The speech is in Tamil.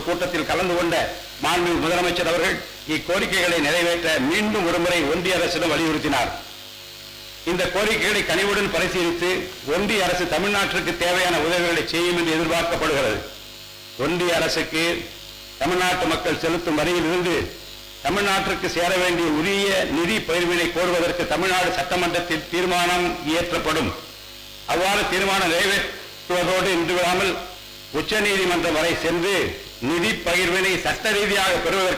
கூட்டத்தில் கலந்து கொண்ட மாண்பு முதலமைச்சர் அவர்கள் இக்கோரிக்கைகளை நிறைவேற்ற மீண்டும் ஒருமுறை ஒன்றிய அரசிடம் வலியுறுத்தினார் இந்த கோரிக்கைகளை கனிவுடன் பரிசீலித்து ஒன்றிய அரசு தமிழ்நாட்டிற்கு தேவையான உதவிகளை செய்யும் என்று எதிர்பார்க்கப்படுகிறது ஒன்றிய அரசுக்கு தமிழ்நாட்டு மக்கள் செலுத்தும் வரியிலிருந்து தமிழ்நாட்டிற்கு சேர வேண்டிய உரிய நிதி பகிர்வினை கோருவதற்கு தமிழ்நாடு சட்டமன்றத்தில் தீர்மானம் இயற்றப்படும் அவ்வாறு தீர்மானம் நிறைவேற்றுவதோடு இன்று விடாமல் உச்சநீதிமன்றம் வரை சென்று நிதி பகிர்வினை சட்ட ரீதியாக பெறுவதற்கு